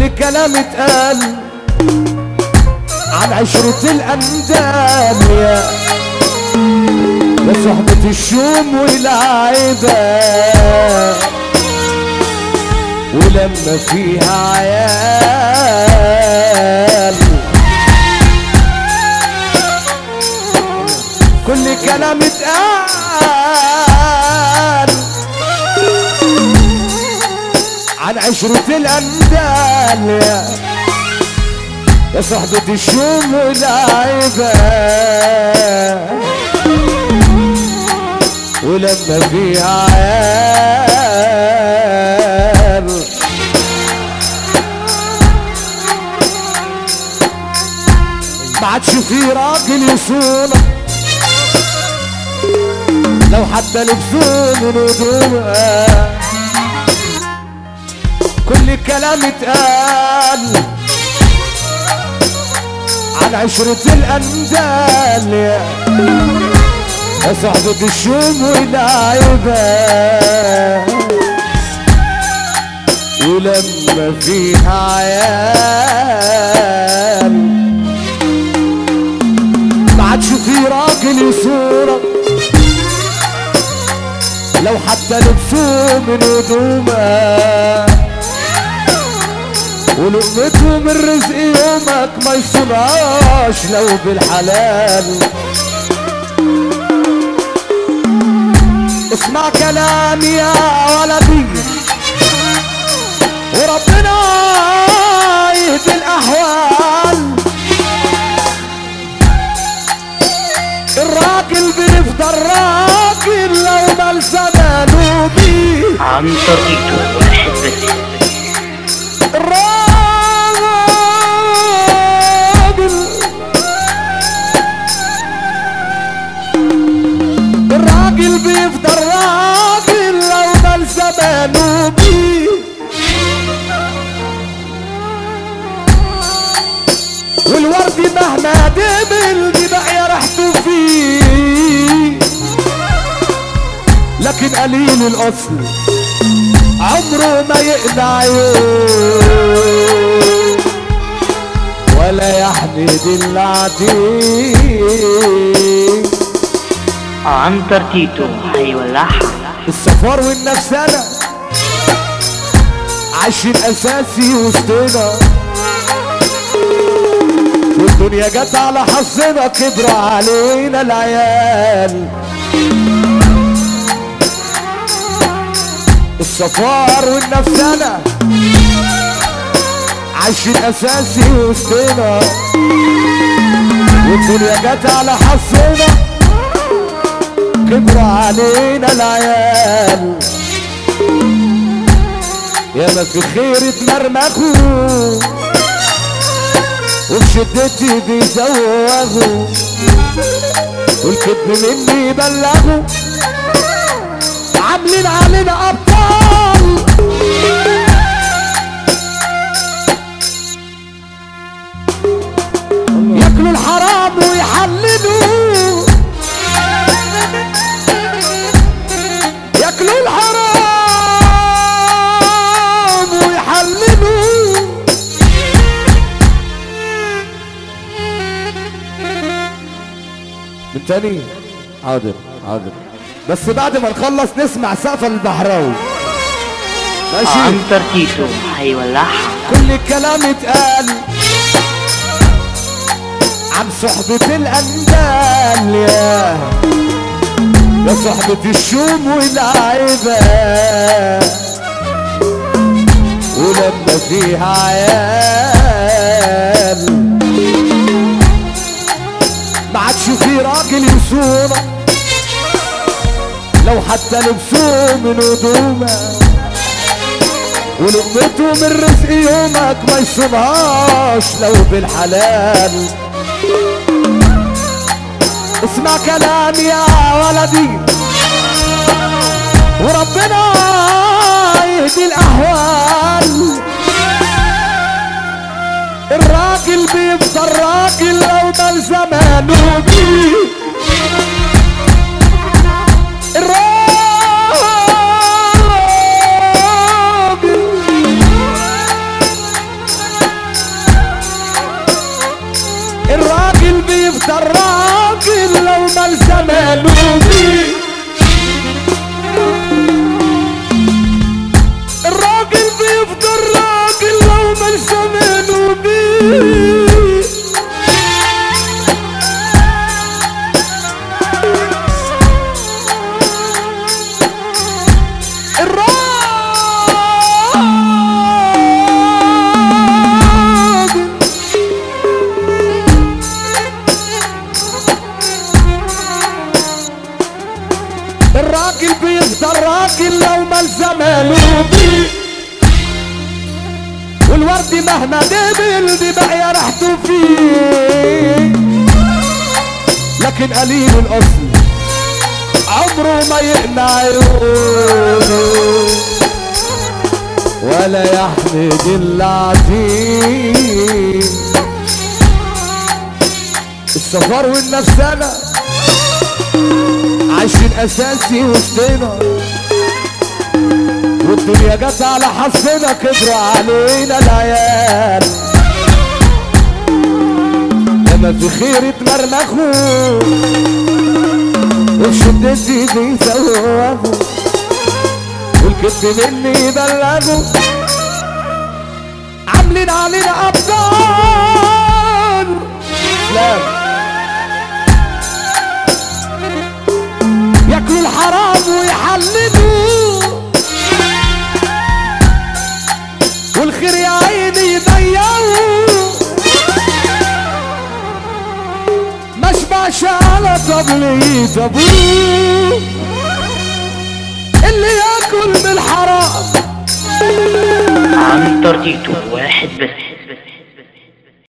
كلام اتقال عن عشرة الأندال يا يا صحبة الشوم والعيبة ولما فيها عيال كل كلام اتقال عن عشرة الأندال يا يا صحبة الشوم والعيبة ولما فيها عيال ما عادش في راجل يصونك لو حتى لبسوه من هدومها كل كلام اتقال عن عشرة الأندال يا يا صاحبة الشوم والعيبة ولما فيها عيال ما عادش في راجل يصورك لو حتى لبسوه من هدومك ولقمته من رزق يومك ما يصنعاش لو بالحلال اسمع كلامي يا ولدي وربنا يهدي الاحوال الراجل بيفضل راجل لو ما زمانه بيه عن طريقه وأحبته الراجل الراجل بيفضل راجل لو مال زمانه بيه والورد مهما دبل بيبقى يا ريحته فيه لكن قليل الاصل عمره ما يقلع عيون ولا يحمد العتيق عن ترتيته هيولعها السفر والنفسانة عايشين اساسي وسطنا والدنيا جت على حظنا كبر علينا العيال السفار والنفسانة عايشين اساسي وسطنا والدنيا جت على حظنا كبر علينا العيال يا ما في خير اتمرمخوا وفي شدتي بيزوغوا والكذب مني بلغوا عاملين علينا ابطال ياكلوا الحرام ويحللوا ياكلوا الحرام ويحللوا من تاني حاضر حاضر بس بعد ما نخلص نسمع سقف البحراوي ماشي عن ترتيته هيولعها كل الكلام اتقال عن صحبة الأندال يا يا صحبة الشوم والعيبة ولما فيها عيال ما عادش في راجل يصونك لو حتى لبسوه من هدومك ولقمته من رزق يومك ما يصونهاش لو بالحلال اسمع كلامي يا ولدي وربنا يهدي الاحوال الراجل بيفضل راجل لو مال زمانه بيه الراجل الراجل بيفضل راجل لو ما زمانه بيه والورد مهما دبل دي بقى ريحته فيه لكن قليل الاصل عمره ما يقنع عيونه ولا يحمد العظيم السفر والنفسانة عايشين اساسي وسطنا والدنيا جت على حظنا كبروا علينا العيال لما في خير اتمرمخوا وشدتي بيسوقوا والكذب مني يبلغوا عاملين علينا ابطال لا ياكلوا الحرام ويحللوا والخير يا عيني يضيعوا ما اشبعش على طبلية ابوه اللي ياكل من الحرام عنتر تيتو واحد بس